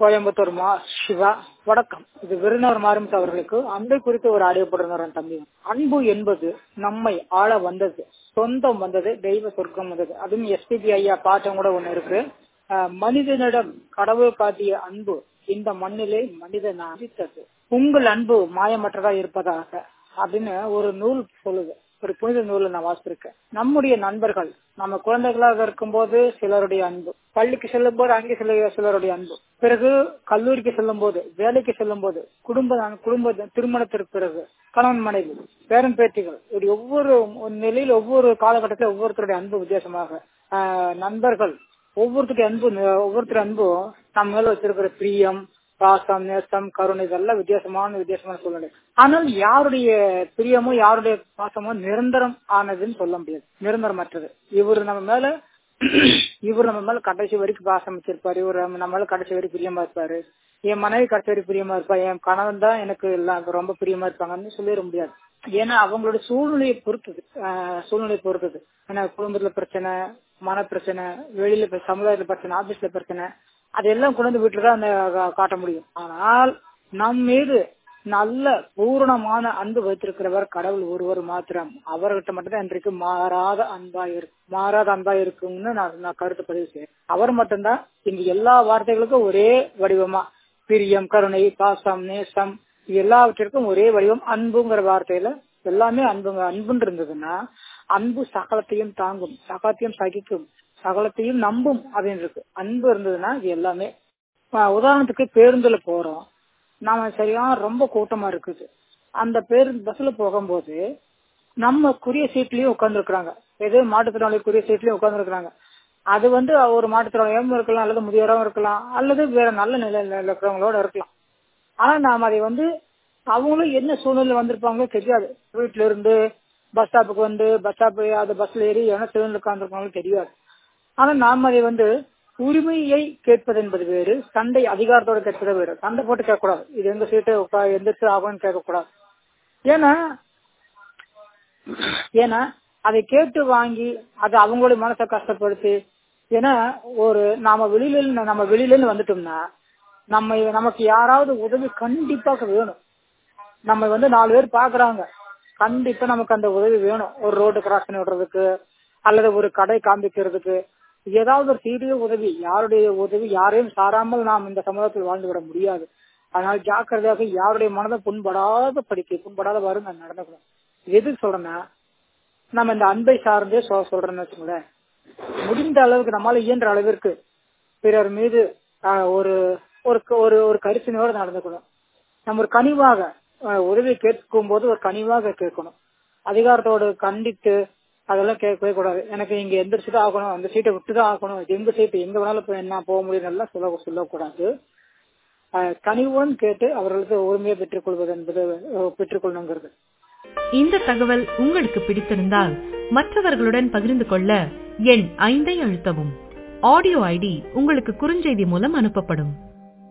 கோயம்புத்தூர் மா சிவா வணக்கம் இது விருந்தினர் மாறும் அவர்களுக்கு அன்பை குறித்து ஒரு ஆடியோ போட்டிருந்தார் தம்பி அன்பு என்பது நம்மை ஆள வந்தது சொந்தம் வந்தது தெய்வ சொர்க்கம் வந்தது அதுவும் எஸ்பிபி ஐயா பாட்டம் கூட ஒண்ணு இருக்கு அஹ், மனிதனிடம் கடவுள் காட்டிய அன்பு இந்த மண்ணிலே மனிதன் அழித்தது உங்கள் அன்பு மாயமற்றதா இருப்பதாக அப்படின்னு ஒரு நூல் சொல்லுது ஒரு புனித நூலை நான் வாசிச்சிருக்கேன் நம்முடைய நண்பர்கள் நம்ம குழந்தைகளாக இருக்கும்போது சிலருடைய அன்பு பள்ளிக்கு செல்லும் போது அங்கே சில சிலருடைய அன்பு பிறகு கல்லூரிக்கு செல்லும் போது வேலைக்கு செல்லும் போது குடும்ப குடும்ப திருமணத்திற்கு பிறகு கணவன் மனைவி பேரன் பேத்திகள் இப்படி ஒவ்வொரு நிலையில் ஒவ்வொரு காலகட்டத்தில் ஒவ்வொருத்தருடைய அன்பு வித்தியாசமாக ஆஹ், நண்பர்கள் ஒவ்வொருத்தருடைய அன்பு ஒவ்வொருத்தருடைய அன்பும் நம்ம மேல வச்சிருக்கிற பிரியம் பாசம் நேசம் கருணை இதெல்லாம் வித்தியாசமான வித்தியாசமான சூழ்நிலை ஆனால் யாருடைய பிரியமோ யாருடைய பாசமோ நிரந்தரம் ஆனதுன்னு சொல்ல முடியாது நிரந்தரமற்றது இவர் நம்ம மேல இவர் நம்ம மேல கடைசி வரைக்கும் பாசம் வச்சிருப்பாரு இவர் நம்ம நம்ம மேல கடைசி வரைக்கும் பிரியமா இருப்பாரு என் மனைவி கடைசி வரைக்கும் பிரியமா இருப்பா என் கணவன் தான் எனக்கு எல்லாம் ரொம்ப பிரியமா இருப்பாங்கன்னு சொல்லிட முடியாது ஏன்னா அவங்களோட சூழ்நிலையை பொறுத்தது ஆஹ் சூழ்நிலையை பொறுத்தது ஏன்னா குடும்பத்துல பிரச்சனை மன பிரச்சனை வெளியில இப்ப சமுதாயத்துல பிரச்சனை ஆபீஸ்ல பிரச்சனை அதெல்லாம் கொண்டு வந்து வீட்டுல தான் அந்த கா- காட்ட முடியும் ஆனால் நம் மீது நல்ல பூரணமான அன்பு வைத்திருக்கிறவர் கடவுள் ஒருவர் மாத்திரம் அவர்கிட்ட மட்டும் தான் இன்றைக்கு மாறாத அன்பா இருக்கு மாறாத அன்பா இருக்கும்னு நான் நான் கருத்து பதிவு செய்யறேன் அவர் மட்டும்தான் இங்க எல்லா வார்த்தைகளுக்கும் ஒரே வடிவமா பிரியம் கருணை பாசம் நேசம் இது எல்லாவற்றிற்கும் ஒரே வடிவம் அன்புங்கிற வார்த்தையில எல்லாமே அன்புங்க அன்புன்னு இருந்ததுன்னா அன்பு சகலத்தையும் தாங்கும் சகலத்தையும் சகிக்கும் சகலத்தையும் நம்பும் அப்படின்னு இருக்கு அன்பு இருந்ததுன்னா இது எல்லாமே ஆஹ் உதாரணத்துக்கு பேருந்துல போறோம் நாம சரியா ரொம்ப கூட்டமா இருக்குது அந்த பேருந்து பஸ்ல போகும்போது நம்ம குறிய சீட்லயும் உட்கார்ந்து இருக்கிறாங்க ஏதோ மாற்றுத்திறனாளி குறிய சீட்லயும் உட்கார்ந்து இருக்கிறாங்க அது வந்து ஒரு மாற்றுத்திறனாளியும் இருக்கலாம் அல்லது முதியோராவும் இருக்கலாம் அல்லது வேற நல்ல நிலையில இருக்கிறவங்களோட இருக்கலாம் ஆனா நாம அதை வந்து அவங்களும் என்ன சூழ்நிலை வந்திருப்பாங்களோ தெரியாது வீட்டுல இருந்து பஸ் ஸ்டாப்புக்கு வந்து பஸ் ஸ்டாப் அது பஸ்ல ஏறி என்ன சூழ்நிலை உட்கார்ந்துருக்காங்களோ தெரியாது ஆனா நாம் அதை வந்து உரிமையை கேட்பது என்பது வேறு சண்டை அதிகாரத்தோட கேட்பது வேறு சண்டை போட்டு கேட்கக்கூடாது இது எங்க சீட்டு உட்கா- எந்த சீட்டு ஆகும்னு கேட்கக்கூடாது ஏன்னா ஏன்னா அதை கேட்டு வாங்கி அது அவங்களுடைய மனசை கஷ்டப்படுத்தி ஏன்னா ஒரு நாம வெளியில இருந்து- நம்ம வெளியில இருந்து வந்துட்டோம்னா நம்ம நமக்கு யாராவது உதவி கண்டிப்பாக வேணும் நம்ம வந்து நாலு பேர் பாக்குறாங்க கண்டிப்பா நமக்கு அந்த உதவி வேணும் ஒரு ரோடு கிராஸ் பண்ணி விடுறதுக்கு அல்லது ஒரு கடை காண்பிக்கிறதுக்கு ஏதாவது ஒரு சீரிய உதவி யாருடைய உதவி யாரையும் சாராமல் நாம் இந்த சமூகத்தில் வாழ்ந்து விட முடியாது அதனால் ஜாக்கிரதையாக யாருடைய மனதை புண்படாத படிக்க புண்படாத நான் நடந்துக்கணும் எதுக்கு சொல்றேன்னா நம்ம இந்த அன்பை சார்ந்தே சொ- சொல்றேன்னு வச்சுக்கோங்களேன் முடிந்த அளவுக்கு நம்மால இயன்ற அளவிற்கு பிறர் மீது ஆஹ், ஒரு ஒரு ஒரு ஒரு கரிசனையோடு நடந்துக்கணும் நம்ம ஒரு கனிவாக ஆஹ், உதவி கேட்கும் போது ஒரு கனிவாக கேட்கணும் அதிகாரத்தோடு கண்டித்து அதெல்லாம் கேட்கவே கூடாது எனக்கு இங்க எந்த சீட்டு ஆகணும் அந்த சீட்டை விட்டு தான் ஆகணும் இது எங்க சீட்டு எங்க வேணாலும் போய் என்ன போக முடியும் எல்லாம் சொல்ல சொல்லக்கூடாது ஆஹ், கனிவுடன் கேட்டு அவர்களுக்கு உரிமையை பெற்றுக்கொள்வது என்பது ஆஹ், பெற்றுக்கொள்ளணுங்கிறது இந்த தகவல் உங்களுக்கு பிடித்திருந்தால் மற்றவர்களுடன் பகிர்ந்து கொள்ள எண் ஐந்தை அழுத்தவும் ஆடியோ ஐடி உங்களுக்கு குறுஞ்செய்தி மூலம் அனுப்பப்படும்